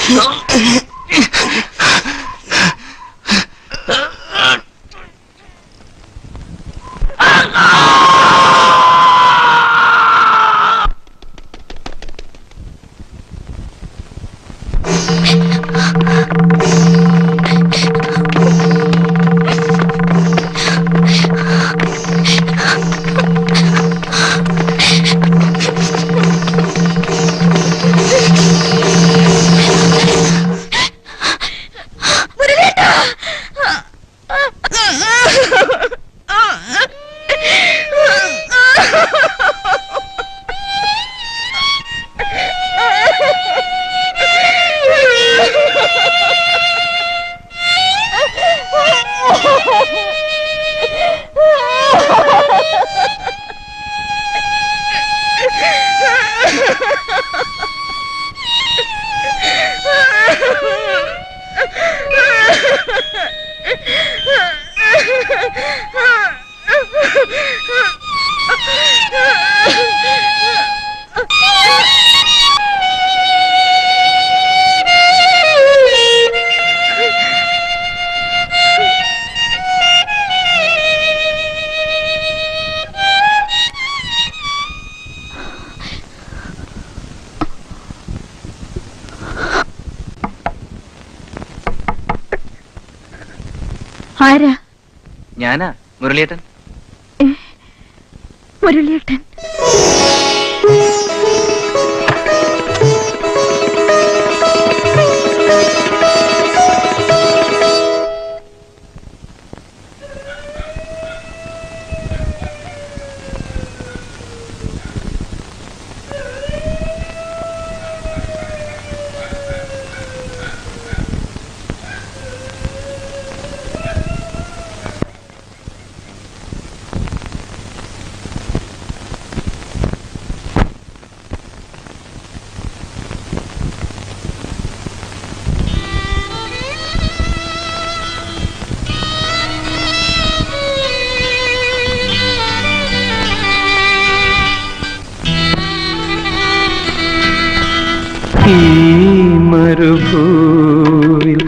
ആരാ ഞാനാ മുരളിയേട്ടൻ മുരളിയേട്ടൻ ഈ മരുഭൂവിൽ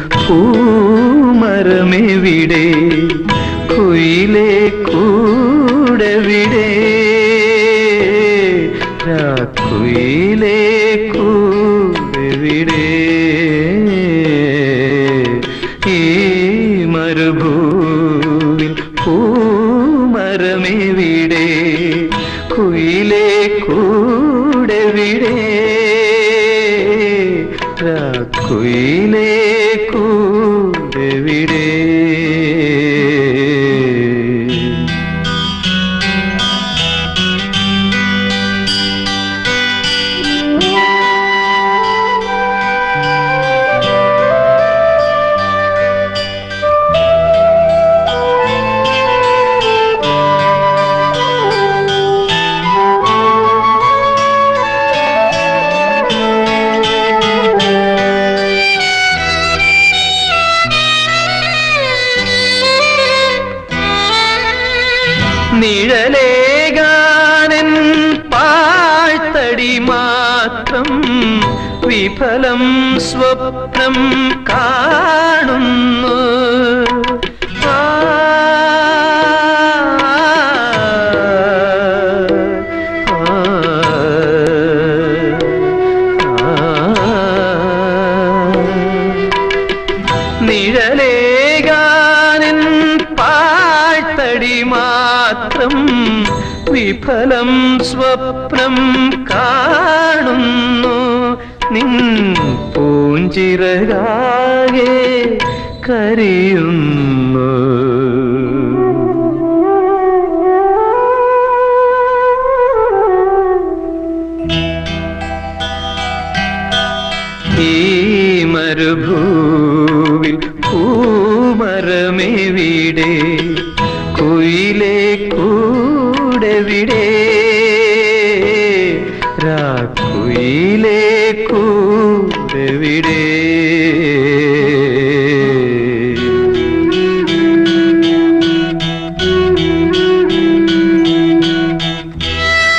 പൂമരമെവിടെ കുയിലെ കൂടെവിടെ രാക്കുയിലെ കൂടെവിടെ ഈ മരുഭൂവിൽ പൂമരമെവിടെ കുയിലെ കൂടെവിടെ രാക്കുയിലെ കൂടെവിടെ നിഴലേകാനൻ പാഴ്ത്തടി മാത്രം വിഫലം സ്വപ്നം കാണുന്നു ആ, നിഴലേകാനൻ പാഴ്ത്തടി മാത്രം വിഫലം സ്വപ്നം കാണുന്നു നിൻ പൂഞ്ചിറകാകെ കരയുന്നു ഈ മരുഭൂവിൽ പൂമരമെവിടെ കുയിലെ കൂടെവിടെ രാക്കുയിലെ കൂടെവിടെ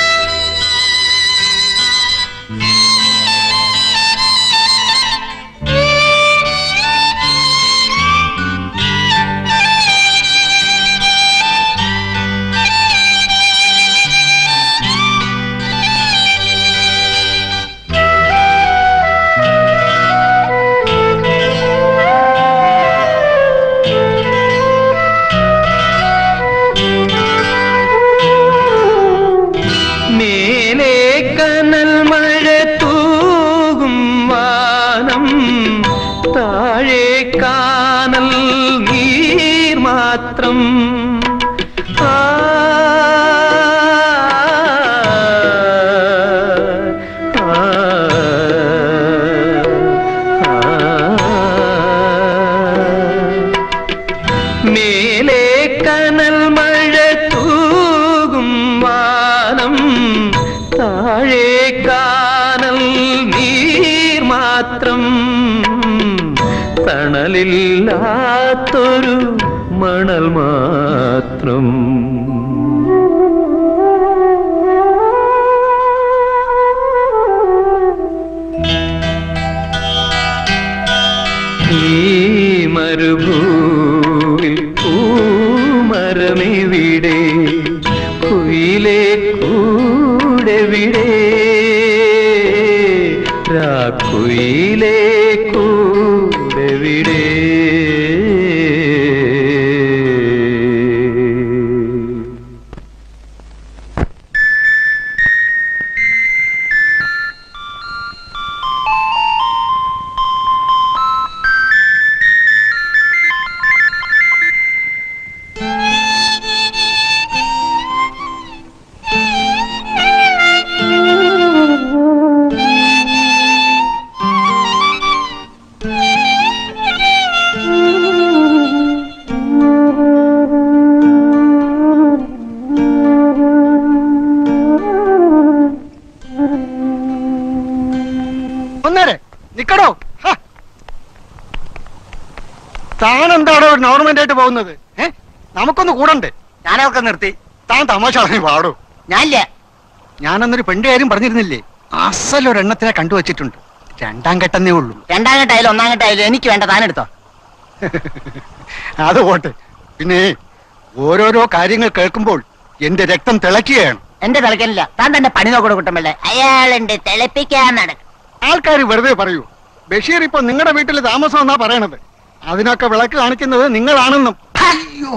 ആ മാത്രം തണലില്ലാത്തൊരു മണൽ മാത്രം ഈ മരുഭൂവിൽ പൂമരമിവിടെ കുയിലെ കൂടെ വിടെ രാക്കുയിലെ കൂടെ വിടെ ഒന്നേരെ നിക്കടോ ഹ. താൻ എന്താണോ നോർമൽ ആയിട്ട് പോകുന്നത് ഏ നമുക്കൊന്ന് കൂടണ്ടേ ഞാനൊക്കെ നിർത്തി താൻ തമാശ പറഞ്ഞ് പാടൂ ഞാനില്ല ഞാനന്നൊരു പെണ്ണ് കാര്യം പറഞ്ഞിരുന്നില്ലേ അസലൊരെണ്ണത്തിനെ കണ്ടുവച്ചിട്ടുണ്ട് രണ്ടാം ഘട്ടന്നേ ഉള്ളൂ രണ്ടാം ഘട്ടായാലും ഒന്നാം ഘട്ടായാലും എനിക്ക് വേണ്ട താനെടുത്തോ അത് പോട്ടെ പിന്നെ ഓരോരോ കാര്യങ്ങൾ കേൾക്കുമ്പോൾ എന്റെ രക്തം തിളക്കുകയാണ് എന്റെ തിളക്കനില്ല താൻ തന്നെ പണി നോക്കണ കുട്ടമ്പള്ളേ അയാളുണ്ട് തിളപ്പിക്കാൻ നടക്കും ആൾക്കാർ വെറുതെ പറയൂ ബഷീർ ഇപ്പൊ നിങ്ങളുടെ വീട്ടിൽ താമസം എന്നാ പറയണത് അതിനൊക്കെ വിളക്ക് കാണിക്കുന്നത് നിങ്ങളാണെന്നും അയ്യോ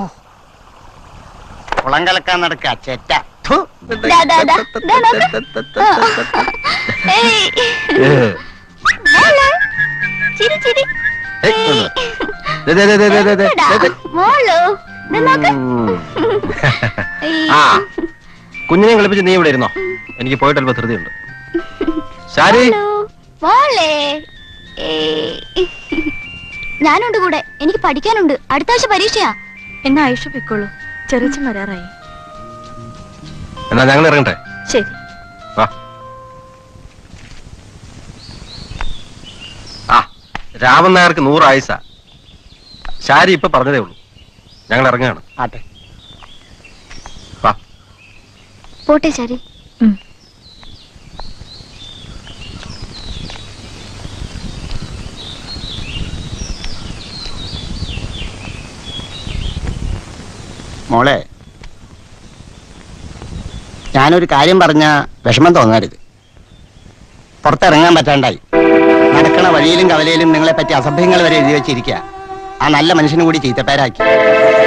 കുളം കലക്കാൻ നടക്കുക ചെറ്റ ഥു. ദാ, ദാ, ദാ, ദാ, ദാ. ഏയ്. മോള്. ചിരി, ചിരി. എടാ, മോളു. ദാ നോക്ക്. ഏയ്. ആ കുഞ്ഞിനെ കളിപ്പിച്ച് നീ ഇവിടെ ഇരുന്നോ എനിക്ക് പോയിട്ട് അല്പം ധൃതിയുണ്ട് ശാരി മോളു. മോളെ. ഏയ്. ഞാനുണ്ട് കൂടെ എനിക്ക് പഠിക്കാനുണ്ട് അടുത്ത ആഴ്ച പരീക്ഷയാ എന്നാ ആയുഷ പൊയ്ക്കോളൂ ചെറിയച്ചൻ വരാറായി എന്നാ ഞങ്ങൾ ഇറങ്ങട്ടെ ശരി വാ ആ രാമൻ നായർക്ക് നൂറ് ആയുസ ശാരി ഇപ്പൊ പറഞ്ഞതേ ഉള്ളൂ ഞങ്ങൾ ഇറങ്ങുകയാണ് ആട്ടെ വാ പോട്ടെ ശരി മോളെ ഞാനൊരു കാര്യം പറഞ്ഞ വിഷമം തോന്നരുത് പുറത്തിറങ്ങാൻ പറ്റാണ്ടായി നടക്കണ വഴിയിലും കവലയിലും നിങ്ങളെ പറ്റി അസഭ്യങ്ങൾ വരെ എഴുതി വെച്ചിരിക്കുക ആ നല്ല മനുഷ്യനും കൂടി ചീത്തപ്പേരാക്കി